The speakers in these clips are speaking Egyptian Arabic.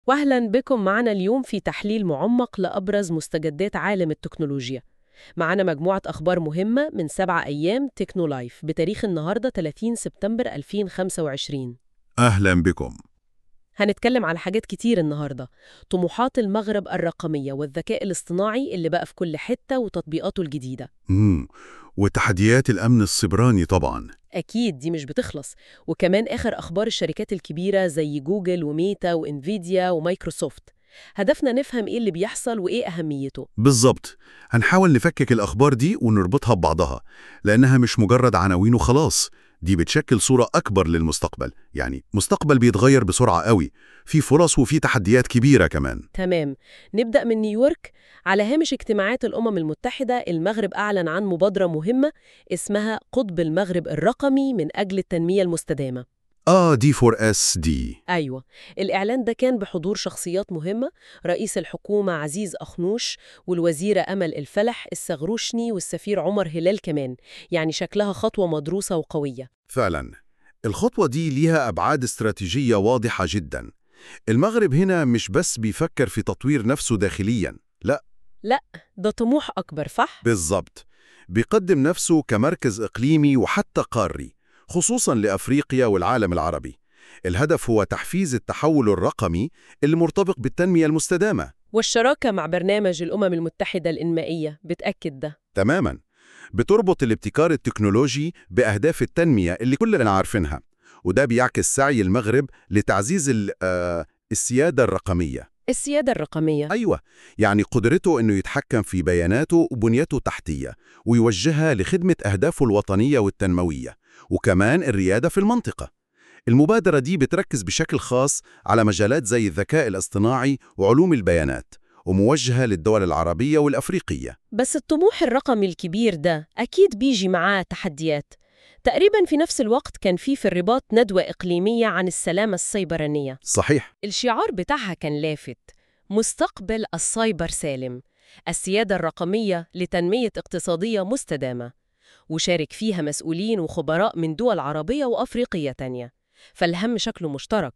وأهلا بكم معنا اليوم في تحليل معمق لأبرز مستجدات عالم التكنولوجيا معنا مجموعة أخبار مهمة من سبع أيام تكنو لايف بتاريخ النهاردة 30 سبتمبر 2025 أهلا بكم هنتكلم على حاجات كتير النهاردة طموحات المغرب الرقمية والذكاء الاصطناعي اللي بقى في كل حتة وتطبيقاته الجديدة مم. وتحديات الأمن السيبراني طبعا أكيد دي مش بتخلص وكمان آخر أخبار الشركات الكبيرة زي جوجل وميتا وإنفيديا ومايكروسوفت هدفنا نفهم إيه اللي بيحصل وإيه أهميته بالظبط هنحاول نفكك الأخبار دي ونربطها ببعضها لأنها مش مجرد عناوين وخلاص دي بتشكل صورة أكبر للمستقبل يعني مستقبل بيتغير بسرعة قوي في فرص وفي تحديات كبيرة كمان تمام نبدأ من نيويورك على هامش اجتماعات الأمم المتحدة المغرب أعلن عن مبادرة مهمة اسمها قطب المغرب الرقمي من أجل التنمية المستدامة آه دي فور اس دي أيوة الإعلان ده كان بحضور شخصيات مهمة رئيس الحكومة عزيز أخنوش والوزيرة أمل الفلح السغروشني والسفير عمر هلال كمان يعني شكلها خطوة مدروسة وقوية فعلا الخطوة دي ليها أبعاد استراتيجية واضحة جدا المغرب هنا مش بس بيفكر في تطوير نفسه داخليا لا ده طموح أكبر صح؟ بالظبط بيقدم نفسه كمركز إقليمي وحتى قاري خصوصا لأفريقيا والعالم العربي الهدف هو تحفيز التحول الرقمي اللي مرتبط بالتنمية المستدامة والشراكة مع برنامج الأمم المتحدة الإنمائية بتأكد ده تماما بتربط الابتكار التكنولوجي بأهداف التنمية اللي كلنا عارفينها وده بيعكس سعي المغرب لتعزيز ال- آه، السيادة الرقمية السيادة الرقمية أيوة يعني قدرته أنه يتحكم في بياناته وبنيته التحتية ويوجهها لخدمة أهدافه الوطنية والتنموية وكمان الريادة في المنطقة المبادرة دي بتركز بشكل خاص على مجالات زي الذكاء الاصطناعي وعلوم البيانات وموجهة للدول العربية والأفريقية بس الطموح الرقمي الكبير ده أكيد بيجي معاه تحديات تقريبا في نفس الوقت كان في في الرباط ندوة إقليمية عن السلامة السيبرانية صحيح الشعار بتاعها كان لافت مستقبل السايبر سالم السيادة الرقمية لتنمية اقتصادية مستدامة وشارك فيها مسؤولين وخبراء من دول عربية وأفريقية تانية فالهم شكله مشترك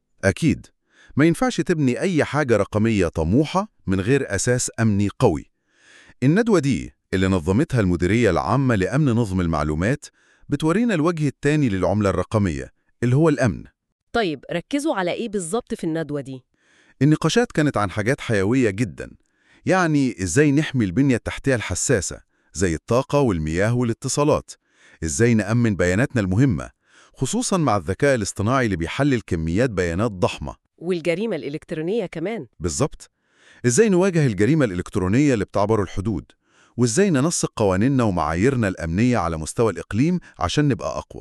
أكيد ما ينفعش تبني أي حاجة رقمية طموحة من غير أساس أمني قوي الندوة دي اللي نظمتها المديرية العامة لأمن نظم المعلومات بتورينا الوجه الثاني للعملة الرقمية اللي هو الأمن طيب ركزوا على إيه بالظبط في الندوة دي؟ النقاشات كانت عن حاجات حيوية جدا يعني إزاي نحمي البنية التحتية الحساسة زي الطاقة والمياه والاتصالات إزاي نأمن بياناتنا المهمة خصوصا مع الذكاء الاصطناعي اللي بيحلل كميات بيانات ضخمة والجريمة الإلكترونية كمان بالظبط إزاي نواجه الجريمة الإلكترونية اللي بتعبر الحدود وإزاي ننسق قوانيننا ومعاييرنا الأمنية على مستوى الإقليم عشان نبقى أقوى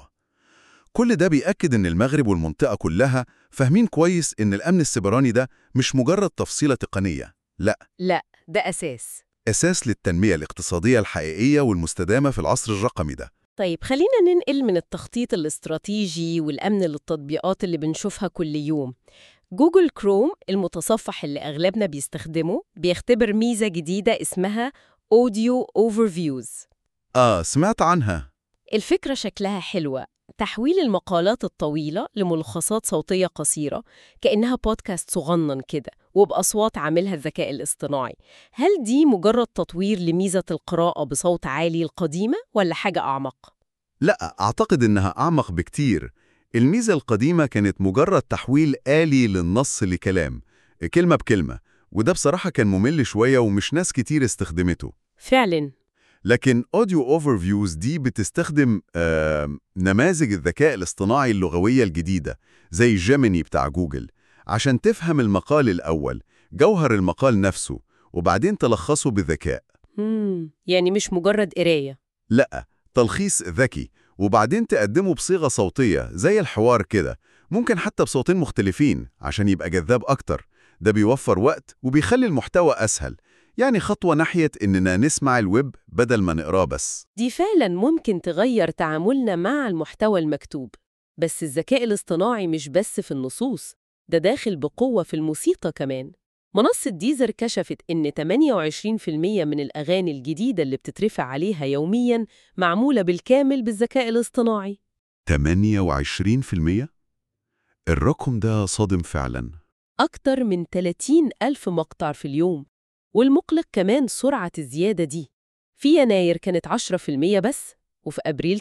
كل ده بيأكد إن المغرب والمنطقة كلها فاهمين كويس إن الأمن السيبراني ده مش مجرد تفصيلة تقنية لا لا ده أساس أساس للتنمية الاقتصادية الحقيقية والمستدامة في العصر الرقمي ده طيب خلينا ننقل من التخطيط الاستراتيجي والأمن للتطبيقات اللي بنشوفها كل يوم جوجل كروم المتصفح اللي أغلبنا بيستخدمه بيختبر ميزة جديدة اسمها Audio Overviews آه سمعت عنها الفكرة شكلها حلوة تحويل المقالات الطويلة لملخصات صوتية قصيرة كأنها بودكاست صغنن كده وبأصوات عاملها الذكاء الاصطناعي هل دي مجرد تطوير لميزة القراءة بصوت عالي القديمة ولا حاجة أعمق؟ لا أعتقد إنها أعمق بكتير الميزة القديمة كانت مجرد تحويل آلي للنص لكلام كلمة بكلمة وده بصراحة كان ممل شوية ومش ناس كتير استخدمته فعلاً لكن اوديو اوفرفيوز دي بتستخدم آه نماذج الذكاء الاصطناعي اللغوية الجديدة زي جيميني بتاع جوجل عشان تفهم المقال الأول جوهر المقال نفسه وبعدين تلخصه بذكاء مم. يعني مش مجرد قراية لا تلخيص ذكي وبعدين تقدمه بصيغة صوتية زي الحوار كده ممكن حتى بصوتين مختلفين عشان يبقى جذاب أكتر ده بيوفر وقت وبيخلي المحتوى أسهل يعني خطوة ناحية إننا نسمع الويب بدل ما نقراه بس دي فعلاً ممكن تغير تعاملنا مع المحتوى المكتوب بس الذكاء الاصطناعي مش بس في النصوص ده داخل بقوة في الموسيقى كمان منصة ديزر كشفت إن 28% من الأغاني الجديدة اللي بتترفع عليها يومياً معمولة بالكامل بالذكاء الاصطناعي 28% الرقم ده صادم فعلا أكتر من 30 ألف مقطع في اليوم والمقلق كمان سرعة الزيادة دي في يناير كانت 10% بس وفي أبريل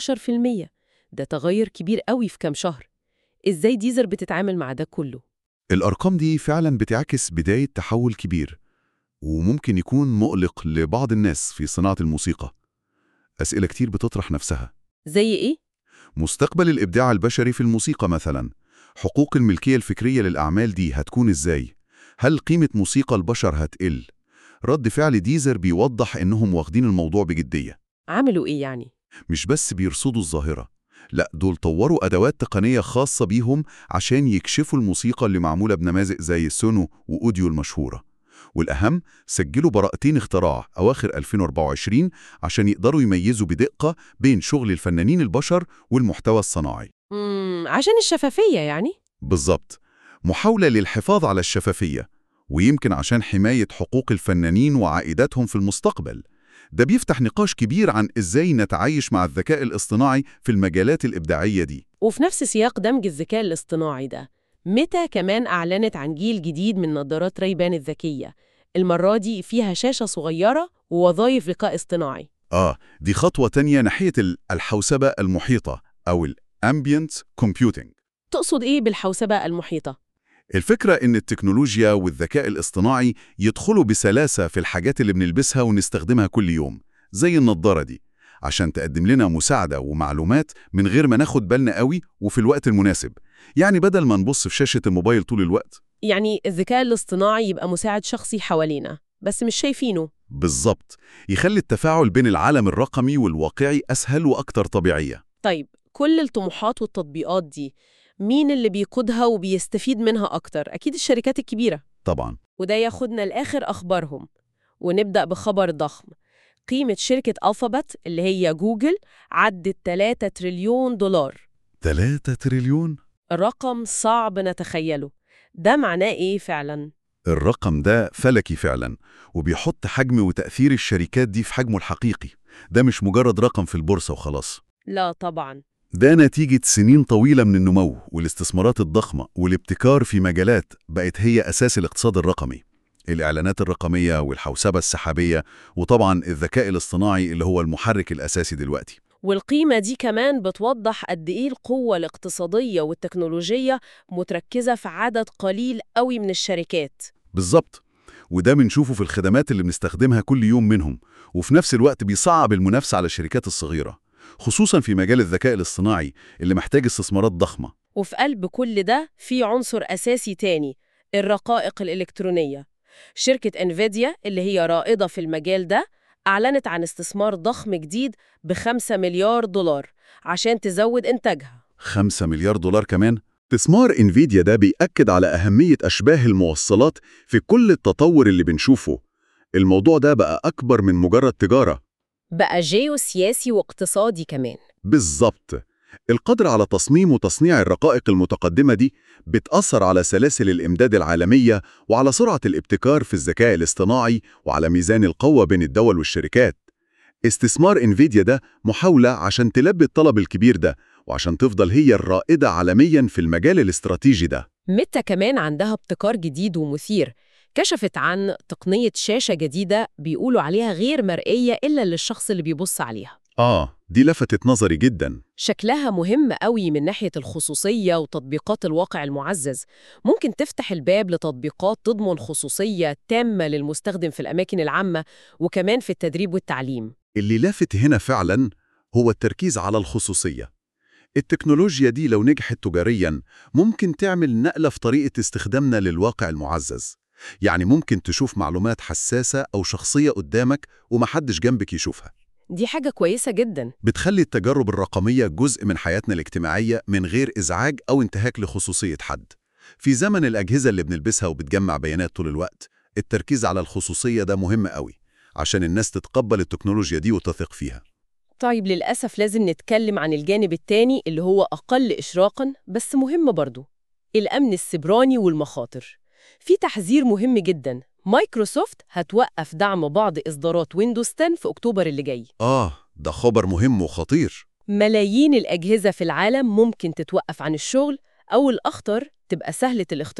18% ده تغير كبير قوي في كام شهر إزاي ديزر بتتعامل مع ده كله؟ الأرقام دي فعلا بتعكس بداية تحول كبير وممكن يكون مقلق لبعض الناس في صناعة الموسيقى أسئلة كتير بتطرح نفسها زي إيه؟ مستقبل الإبداع البشري في الموسيقى مثلا حقوق الملكية الفكرية للأعمال دي هتكون إزاي؟ هل قيمة موسيقى البشر هتقل؟ رد فعل ديزر بيوضح إنهم واخدين الموضوع بجدية عملوا إيه يعني؟ مش بس بيرصدوا الظاهرة لا دول طوروا أدوات تقنية خاصة بيهم عشان يكشفوا الموسيقى اللي معمولة بنماذج زي السونو وأوديو المشهورة والأهم سجلوا براءتين اختراع أواخر 2024 عشان يقدروا يميزوا بدقة بين شغل الفنانين البشر والمحتوى الصناعي مم عشان الشفافية يعني؟ بالظبط محاولة للحفاظ على الشفافية ويمكن عشان حماية حقوق الفنانين وعائداتهم في المستقبل ده بيفتح نقاش كبير عن إزاي نتعايش مع الذكاء الاصطناعي في المجالات الإبداعية دي وفي نفس سياق دمج الذكاء الاصطناعي ده متى كمان أعلنت عن جيل جديد من نظارات ريبان الذكية المرة دي فيها شاشة صغيرة ووظائف ذكاء اصطناعي آه دي خطوة تانية ناحية ال- الحوسبة المحيطة أو ال Ambient Computing تقصد إيه بالحوسبة المحيطة؟ الفكرة إن التكنولوجيا والذكاء الاصطناعي يدخلوا بسلاسة في الحاجات اللي بنلبسها ونستخدمها كل يوم زي النضارة دي عشان تقدم لنا مساعدة ومعلومات من غير ما ناخد بالنا قوي وفي الوقت المناسب يعني بدل ما نبص في شاشة الموبايل طول الوقت يعني الذكاء الاصطناعي يبقى مساعد شخصي حوالينا بس مش شايفينه بالظبط يخلي التفاعل بين العالم الرقمي والواقعي أسهل وأكتر طبيعية طيب كل الطموحات والتطبيقات دي مين اللي بيقودها وبيستفيد منها أكتر؟ أكيد الشركات الكبيرة طبعا وده ياخدنا لآخر أخبارهم ونبدأ بخبر ضخم قيمة شركة ألفابت اللي هي جوجل عدت 3 تريليون دولار 3 تريليون رقم صعب نتخيله ده معناه إيه فعلا؟ الرقم ده فلكي فعلا وبيحط حجم وتأثير الشركات دي في حجمه الحقيقي ده مش مجرد رقم في البورصة وخلاص لا طبعا ده نتيجة سنين طويلة من النمو والاستثمارات الضخمة والابتكار في مجالات بقت هي أساس الاقتصاد الرقمي الإعلانات الرقمية والحوسبة السحابية وطبعا الذكاء الاصطناعي اللي هو المحرك الأساسي دلوقتي والقيمة دي كمان بتوضح قد إيه القوة الاقتصادية والتكنولوجية متركزة في عدد قليل قوي من الشركات بالظبط وده بنشوفه في الخدمات اللي بنستخدمها كل يوم منهم وفي نفس الوقت بيصعب المنافسة على الشركات الصغيرة خصوصا في مجال الذكاء الاصطناعي اللي محتاج استثمارات ضخمة وفي قلب كل ده في عنصر أساسي تاني الرقائق الإلكترونية شركة انفيديا اللي هي رائدة في المجال ده أعلنت عن استثمار ضخم جديد بخمسة مليار دولار عشان تزود إنتاجها 5 مليار دولار كمان استثمار انفيديا ده بيأكد على أهمية أشباه الموصلات في كل التطور اللي بنشوفه الموضوع ده بقى أكبر من مجرد تجارة بقى جيوسياسي واقتصادي كمان بالظبط القدر على تصميم وتصنيع الرقائق المتقدمة دي بتأثر على سلاسل الإمداد العالمية وعلى سرعة الابتكار في الذكاء الاصطناعي وعلى ميزان القوة بين الدول والشركات استثمار انفيديا ده محاولة عشان تلبي الطلب الكبير ده وعشان تفضل هي الرائدة عالميا في المجال الاستراتيجي ده ميتا كمان عندها ابتكار جديد ومثير كشفت عن تقنية شاشة جديدة بيقولوا عليها غير مرئية إلا للشخص اللي بيبص عليها آه دي لفتت نظري جدا شكلها مهم قوي من ناحية الخصوصية وتطبيقات الواقع المعزز ممكن تفتح الباب لتطبيقات تضمن خصوصية تامة للمستخدم في الأماكن العامة وكمان في التدريب والتعليم اللي لافت هنا فعلا هو التركيز على الخصوصية التكنولوجيا دي لو نجحت تجاريا ممكن تعمل نقلة في طريقة استخدامنا للواقع المعزز يعني ممكن تشوف معلومات حساسة أو شخصية قدامك ومحدش جنبك يشوفها دي حاجة كويسة جدا بتخلي التجارب الرقمية جزء من حياتنا الاجتماعية من غير إزعاج أو انتهاك لخصوصية حد في زمن الأجهزة اللي بنلبسها وبتجمع بيانات طول الوقت التركيز على الخصوصية ده مهم قوي عشان الناس تتقبل التكنولوجيا دي وتثق فيها طيب للأسف لازم نتكلم عن الجانب التاني اللي هو أقل إشراقاً بس مهم برضو الأمن السبراني والمخاطر في تحذير مهم جدا مايكروسوفت هتوقف دعم بعض إصدارات ويندوز 10 في أكتوبر اللي جاي آه ده خبر مهم وخطير ملايين الأجهزة في العالم ممكن تتوقف عن الشغل أو الأخطر تبقى سهلة الاختراق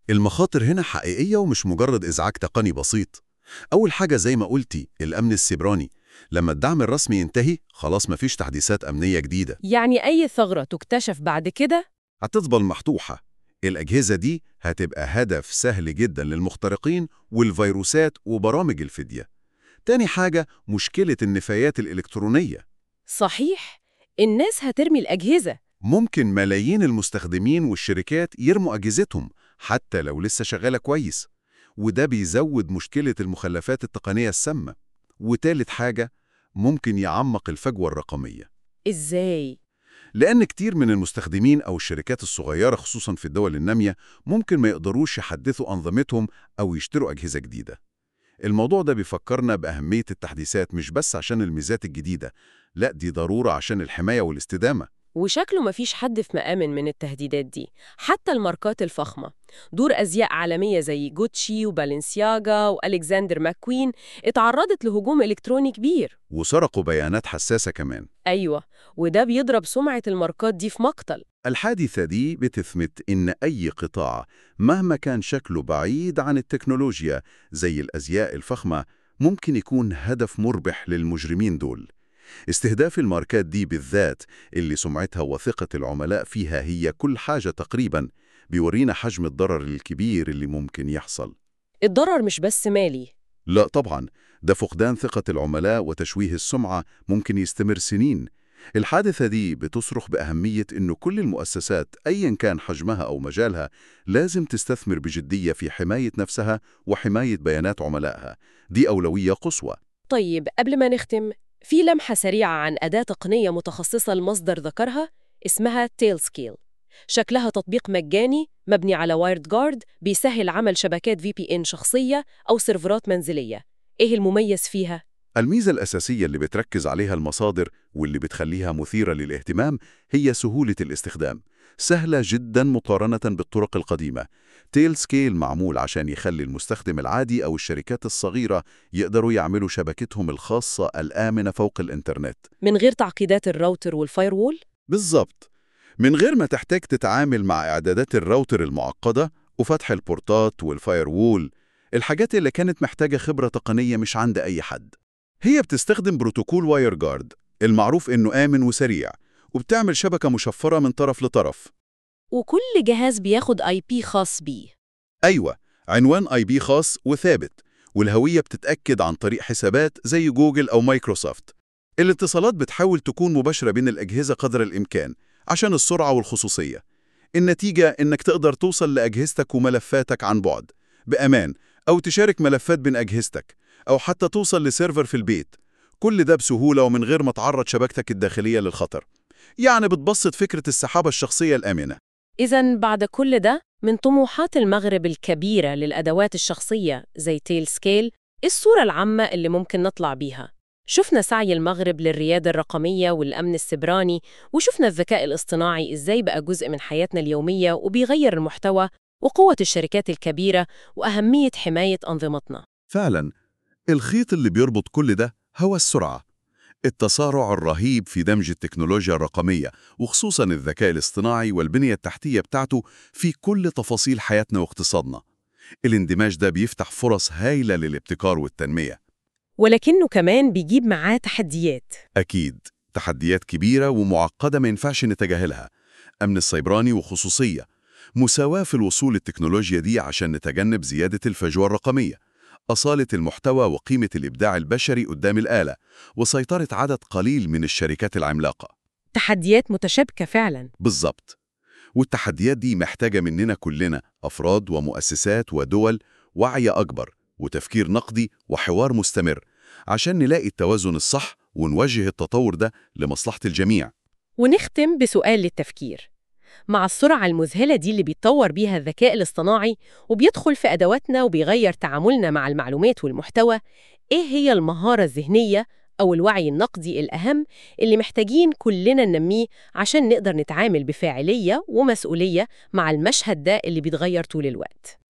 المخاطر هنا حقيقية ومش مجرد إزعاج تقني بسيط أول حاجة زي ما قلتي الأمن السيبراني لما الدعم الرسمي ينتهي خلاص مفيش تحديثات أمنية جديدة يعني أي ثغرة تكتشف بعد كده هتفضل مفتوحة الأجهزة دي هتبقى هدف سهل جدا للمخترقين والفيروسات وبرامج الفدية تاني حاجة مشكلة النفايات الإلكترونية صحيح الناس هترمي الأجهزة ممكن ملايين المستخدمين والشركات يرموا أجهزتهم حتى لو لسه شغالة كويس وده بيزود مشكلة المخلفات التقنية السامة وتالت حاجة ممكن يعمق الفجوة الرقمية إزاي؟ لأن كتير من المستخدمين أو الشركات الصغيرة خصوصا في الدول النامية ممكن ما يقدروش يحدثوا أنظمتهم أو يشتروا أجهزة جديدة الموضوع ده بيفكرنا بأهمية التحديثات مش بس عشان الميزات الجديدة لا دي ضرورة عشان الحماية والاستدامة وشكله مفيش حد في مآمن من التهديدات دي حتى الماركات الفخمة دور أزياء عالمية زي جوتشي وبالنسياغا وألكسندر ماكوين اتعرضت لهجوم إلكتروني كبير وسرقوا بيانات حساسة كمان أيوة وده بيضرب سمعة الماركات دي في مقتل الحادثة دي بتثبت إن أي قطاع مهما كان شكله بعيد عن التكنولوجيا زي الأزياء الفخمة ممكن يكون هدف مربح للمجرمين دول استهداف الماركات دي بالذات اللي سمعتها وثقة العملاء فيها هي كل حاجة تقريبا بيورينا حجم الضرر الكبير اللي ممكن يحصل الضرر مش بس مالي لا طبعا ده فقدان ثقة العملاء وتشويه السمعة ممكن يستمر سنين الحادثة دي بتصرخ بأهمية إنه كل المؤسسات أيا كان حجمها أو مجالها لازم تستثمر بجدية في حماية نفسها وحماية بيانات عملائها دي أولوية قصوى طيب قبل ما نختم في لمحة سريعة عن أداة تقنية متخصصة المصدر ذكرها اسمها تيل سكيل شكلها تطبيق مجاني مبني على وايرد جارد بيسهل عمل شبكات في بي إن شخصية أو سيرفرات منزلية إيه المميز فيها؟ الميزة الأساسية اللي بتركز عليها المصادر واللي بتخليها مثيرة للاهتمام هي سهولة الاستخدام سهلة جدا مقارنة بالطرق القديمة تيل سكيل معمول عشان يخلي المستخدم العادي أو الشركات الصغيرة يقدروا يعملوا شبكتهم الخاصة الآمنة فوق الإنترنت من غير تعقيدات الراوتر والفايروول؟ بالظبط من غير ما تحتاج تتعامل مع إعدادات الراوتر المعقدة وفتح البورتات والفايروول الحاجات اللي كانت محتاجة خبرة تقنية مش عند أي حد هي بتستخدم بروتوكول واير جارد المعروف إنه آمن وسريع وبتعمل شبكة مشفرة من طرف لطرف وكل جهاز بياخد اي بي خاص بيه أيوة عنوان اي بي خاص وثابت والهوية بتتأكد عن طريق حسابات زي جوجل أو مايكروسوفت الاتصالات بتحاول تكون مباشرة بين الأجهزة قدر الإمكان عشان السرعة والخصوصية النتيجة إنك تقدر توصل لأجهزتك وملفاتك عن بعد بأمان أو تشارك ملفات بين أجهزتك أو حتى توصل لسيرفر في البيت كل ده بسهولة ومن غير ما تعرض شبكتك الداخلية للخطر يعني بتبسط فكرة السحابة الشخصية الآمنة إذا بعد كل ده من طموحات المغرب الكبيرة للأدوات الشخصية زي تيل سكيل إيه الصورة العامة اللي ممكن نطلع بيها شفنا سعي المغرب للريادة الرقمية والأمن السبراني وشفنا الذكاء الاصطناعي إزاي بقى جزء من حياتنا اليومية وبيغير المحتوى وقوة الشركات الكبيرة وأهمية حماية أنظمتنا فعلا الخيط اللي بيربط كل ده هو السرعة التسارع الرهيب في دمج التكنولوجيا الرقمية وخصوصا الذكاء الاصطناعي والبنية التحتية بتاعته في كل تفاصيل حياتنا واقتصادنا الاندماج ده بيفتح فرص هايلة للابتكار والتنمية ولكنه كمان بيجيب معاه تحديات أكيد تحديات كبيرة ومعقدة ما ينفعش نتجاهلها أمن السيبراني وخصوصية مساواة في الوصول للتكنولوجيا دي عشان نتجنب زيادة الفجوة الرقمية أصالة المحتوى وقيمة الإبداع البشري قدام الآلة وسيطرة عدد قليل من الشركات العملاقة تحديات متشابكة فعلا بالظبط والتحديات دي محتاجة مننا كلنا أفراد ومؤسسات ودول وعي أكبر وتفكير نقدي وحوار مستمر عشان نلاقي التوازن الصح ونوجه التطور ده لمصلحة الجميع ونختم بسؤال للتفكير مع السرعة المذهلة دي اللي بيتطور بيها الذكاء الاصطناعي وبيدخل في أدواتنا وبيغير تعاملنا مع المعلومات والمحتوى إيه هي المهارة الذهنية أو الوعي النقدي الأهم اللي محتاجين كلنا ننميه عشان نقدر نتعامل بفاعلية ومسؤولية مع المشهد ده اللي بيتغير طول الوقت